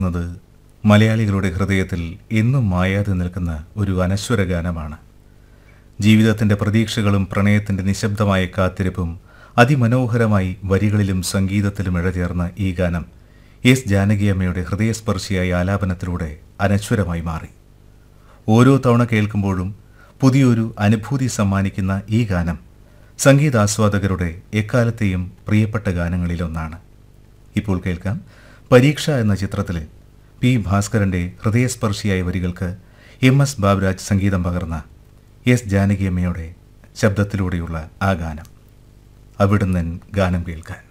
എന്നത് മലയാളികളുടെ ഹൃദയത്തിൽ എന്നും മായാതെ നിൽക്കുന്ന ഒരു അനശ്വര ഗാനമാണ് ജീവിതത്തിൻ്റെ പ്രതീക്ഷകളും പ്രണയത്തിൻ്റെ നിശബ്ദമായ കാത്തിരിപ്പും അതിമനോഹരമായി വരികളിലും സംഗീതത്തിലും ഇഴചേർന്ന ഈ ഗാനം എസ് ജാനകിയമ്മയുടെ ഹൃദയസ്പർശിയായ ആലാപനത്തിലൂടെ അനശ്വരമായി മാറി ഓരോ തവണ കേൾക്കുമ്പോഴും പുതിയൊരു അനുഭൂതി സമ്മാനിക്കുന്ന ഈ ഗാനം സംഗീതാസ്വാദകരുടെ എക്കാലത്തെയും പ്രിയപ്പെട്ട ഗാനങ്ങളിലൊന്നാണ് ഇപ്പോൾ കേൾക്കാം പരീക്ഷ എന്ന ചിത്രത്തിലെ പി ഭാസ്കരന്റെ ഹൃദയസ്പർശിയായ വരികൾക്ക് എം എസ് ബാബുരാജ് സംഗീതം പകർന്ന എസ് ജാനകിയമ്മയുടെ ശബ്ദത്തിലൂടെയുള്ള ആ ഗാനം അവിടുന്ന് ഗാനം കേൾക്കാൻ